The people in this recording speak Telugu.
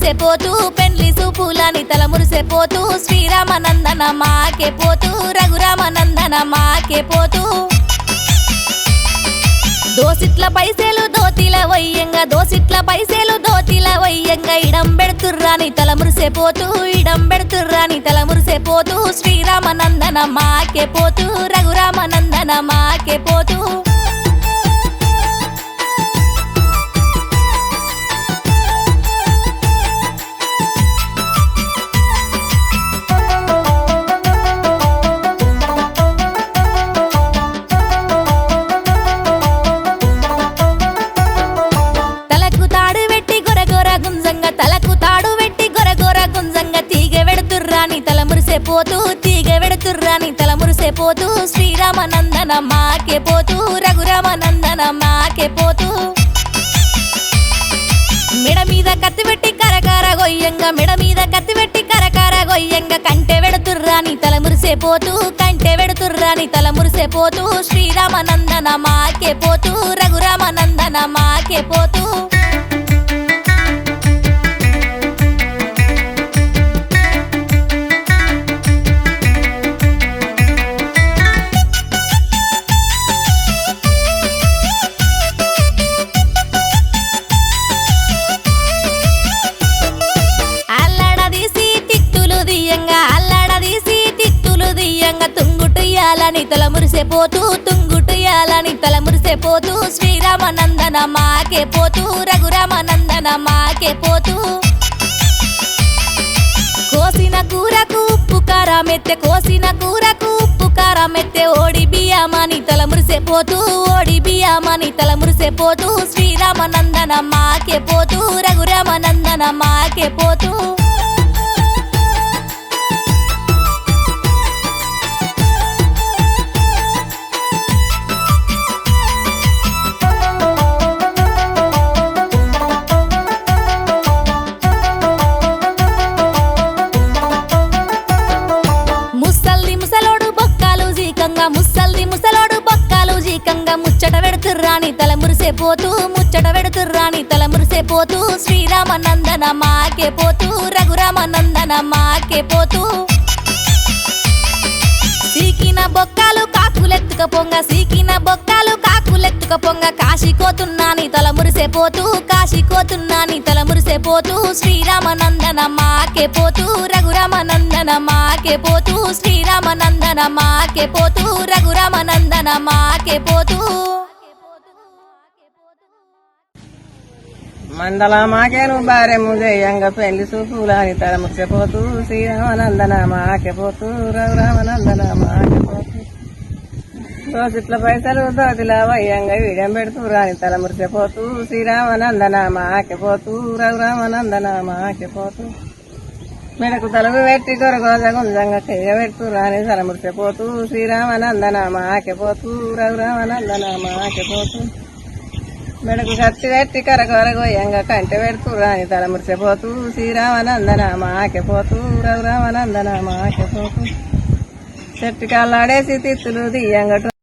మురిసెపోతూ పెండ్లి సూపులని తల మురిసెపోతూ శ్రీరామనందన మాకే పోతూ రఘురామనందన మాకే పోతూ దోసిట్ల పైసలు దోతిల వయ్యంగా దోసిట్ల పైసలు దోతిల వయ్యంగా ఇడం పెడుతుర్రాని తల మురిసెపోతూ ఇడం పెడుతుర్రాని తల మురిసెపోతూ శ్రీరామనందన మాకే పోతూ రఘురామనందన మాకే పోతూ తలకు తాడు పెట్టి గొరగొర గుంజంగ తలకు తాడు పెట్టి గొరగొర గుంజంగ తీగ వెడుతుర్రాని తల మురిసెపోతూ తీగ వెడుతుర్రాని తల మురిసెపోతూ శ్రీరామనందన మాకే పోతూ రఘురామనందన మాకే పోతూ మెడ మీద కత్తి పెట్టి కరకార గొయ్యంగా మెడ మీద కత్తి పెట్టి కరకార గొయ్యంగా కంటె వెడుతుర్రాని తల మురిసెపోతూ కంటె వెడుతుర్రాని తల మురిసెపోతూ శ్రీరామనందన మాకే పోతూ రఘురామనందన మాకే పోతూ అల్లడదీసి తిత్తులు దియ్యంగా అల్లడదీసి తిత్తులు దియ్యంగా తుంగుటుయ్యాలని తల మురిసెపోతూ తుంగుటుయ్యాలని తల మురిసెపోతూ శ్రీరామనందన మాకే పోతూ రఘురామనందన మాకే పోతూ కోసిన కూరకు ఉప్పు కారమెత్తె కోసిన కూరకు ఉప్పు కారమెత్తె ఓడి బియ్యమని తల మురిసెపోతూ ఓడి బియ్యమని తల మురిసెపోతూ శ్రీరామనందన మాకే పోతూ రఘురామనందన మాకే పోతూ ముసల్ది ముసలోడు బొక్కాలు జీకంగా ముసల్ది ముసలోడు బొక్కాలు జీకంగా ముచ్చట పెడుతుర్రాని తల మురిసెపోతూ ముచ్చట పెడుతుర్రాని తల మురిసెపోతూ శ్రీరామనందన మాకే పోతూ రఘురామనందన మాకే పోతూ సీకిన బొక్కాలు కాకులెత్తుక పొంగ సీకిన బొక్కాలు కాకులెత్తుక పొంగ కాశీకోతున్నాని తల మురిసెపోతూ కాశీకోతున్నాని తల మురిసెపోతూ శ్రీరామనందన మాకే పోతూ రఘురామనందన మాకే పోతూ శ్రీరామనందన మాకే పోతూ రఘురామనందన మాకే పోతూ మండల మాకేను బారె ముజయ్యంగ పెళ్లి చూపులాని తల ముచ్చపోతూ శ్రీరామనందన మాకెపోతూ రఘురామనందన మాకెపోతూ దోసిట్ల పైసలు దోతిలా వయ్యంగా వీడెం పెడుతూ రాని తల మురిసిపోతూ శ్రీరామనందన మాకెపోతూ రఘురామనందన మాకెపోతూ మెడకు తలుగు పెట్టి కొరగోజ గుంజంగా చెయ్య పెడుతూ రాని తల మురిసిపోతూ శ్రీరామనందన మాకెపోతూ రఘురామనందన మాకెపోతూ మెడకు కత్తి పెట్టి కరకొరగోయంగా కంటె పెడుతూ రాని తల మురిసిపోతూ శ్రీరామనందన మాకెపోతూ రఘురామనందన మాకెపోతూ చెట్టు కల్లాడేసి తిత్తులు దియ్యంగటు